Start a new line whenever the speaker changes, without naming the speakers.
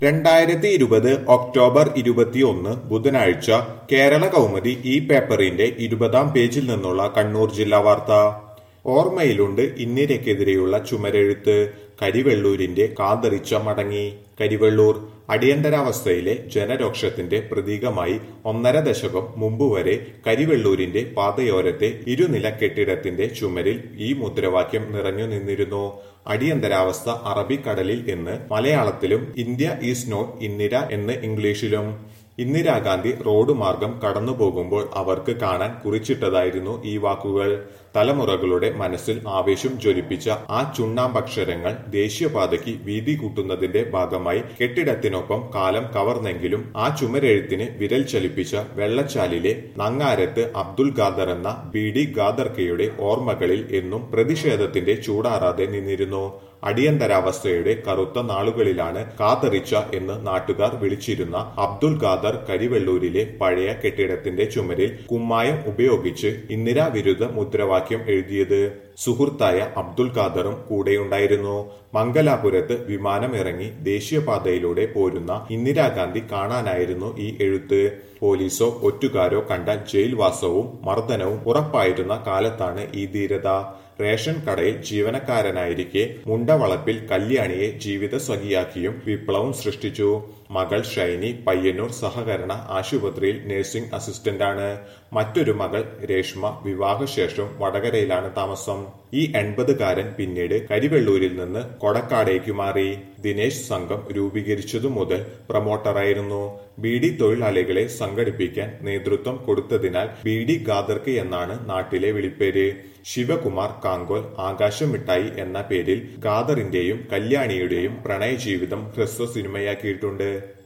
രണ്ടായിരത്തി ഇരുപത് ഒക്ടോബർ ഇരുപത്തിയൊന്ന് ബുധനാഴ്ച കേരള കൗമുദി ഈ പേപ്പറിന്റെ ഇരുപതാം പേജിൽ നിന്നുള്ള കണ്ണൂർ ജില്ലാ വാർത്ത ഓർമ്മയിലുണ്ട് ഇന്ദിരയ്ക്കെതിരെയുള്ള ചുമരെഴുത്ത് കരിവെള്ളൂരിന്റെ കാതറിച്ച മടങ്ങി കരിവെള്ളൂർ അടിയന്തരാവസ്ഥയിലെ ജനരോക്ഷത്തിന്റെ പ്രതീകമായി ഒന്നര ദശകം മുമ്പ് വരെ കരിവെള്ളൂരിന്റെ പാതയോരത്തെ ഇരുനില കെട്ടിടത്തിന്റെ ചുമരിൽ ഈ മുദ്രാവാക്യം നിറഞ്ഞു നിന്നിരുന്നു അടിയന്തരാവസ്ഥ അറബിക്കടലിൽ എന്ന് മലയാളത്തിലും ഇന്ത്യ ഈസ് നോട്ട് ഇന്ദിര എന്ന് ഇംഗ്ലീഷിലും ഇന്ദിരാഗാന്ധി റോഡ് മാർഗം കടന്നു പോകുമ്പോൾ അവർക്ക് കാണാൻ കുറിച്ചിട്ടതായിരുന്നു ഈ വാക്കുകൾ തലമുറകളുടെ മനസ്സിൽ ആവേശം ജ്വലിപ്പിച്ച ആ ചുണ്ണാമ്പക്ഷരങ്ങൾ ദേശീയപാതയ്ക്ക് വീതി കൂട്ടുന്നതിന്റെ ഭാഗമായി കെട്ടിടത്തിനൊപ്പം കാലം കവർന്നെങ്കിലും ആ ചുമരെഴുത്തിന് വിരൽ ചലിപ്പിച്ച വെള്ളച്ചാലിലെ നങ്ങാരത്ത് അബ്ദുൽ ഖാദർ എന്ന ബി ഡി ഖാദർക്കയുടെ ഓർമ്മകളിൽ എന്നും പ്രതിഷേധത്തിന്റെ ചൂടാറാതെ നിന്നിരുന്നു അടിയന്തരാവസ്ഥയുടെ കറുത്ത നാളുകളിലാണ് കാതറിച്ച എന്ന് നാട്ടുകാർ വിളിച്ചിരുന്ന അബ്ദുൽ ഖാദർ കരിവെള്ളൂരിലെ പഴയ കെട്ടിടത്തിന്റെ ചുമരിൽ കുമ്മായം ഉപയോഗിച്ച് ഇന്ദിരാവിരുദ്ധ മുദ്രാവാക്യം എഴുതിയത് സുഹൃത്തായ അബ്ദുൽ ഖാദറും കൂടെയുണ്ടായിരുന്നു മംഗലാപുരത്ത് വിമാനമിറങ്ങി ദേശീയപാതയിലൂടെ പോരുന്ന ഇന്ദിരാഗാന്ധി കാണാനായിരുന്നു ഈ എഴുത്ത് പോലീസോ ഒറ്റുകാരോ കണ്ട ജയിൽവാസവും മർദ്ദനവും ഉറപ്പായിരുന്ന കാലത്താണ് ഈ ധീരത റേഷൻ കടയിൽ ജീവനക്കാരനായിരിക്കെ മുണ്ടവളപ്പിൽ കല്യാണിയെ ജീവിത സ്വകിയാക്കിയും വിപ്ലവം സൃഷ്ടിച്ചു മകൾ ഷൈനി പയ്യന്നൂർ സഹകരണ ആശുപത്രിയിൽ നഴ്സിംഗ് അസിസ്റ്റന്റാണ് മറ്റൊരു മകൾ രേഷ്മ വിവാഹശേഷം വടകരയിലാണ് താമസം ഈ എൺപതുകാരൻ പിന്നീട് കരിവെള്ളൂരിൽ നിന്ന് കൊടക്കാടേക്ക് മാറി ദിനേശ് സംഘം രൂപീകരിച്ചതു മുതൽ പ്രൊമോട്ടറായിരുന്നു ബീഡി തൊഴിലാളികളെ സംഘടിപ്പിക്കാൻ നേതൃത്വം കൊടുത്തതിനാൽ ബീഡി ഗാദർക്ക് എന്നാണ് നാട്ടിലെ വിളിപ്പേര് ശിവകുമാർ കാങ്കോൽ ആകാശമിഠായി എന്ന പേരിൽ ഗാദറിന്റെയും കല്യാണിയുടെയും പ്രണയജീവിതം ഹ്രസ്വ സിനിമയാക്കിയിട്ടുണ്ട്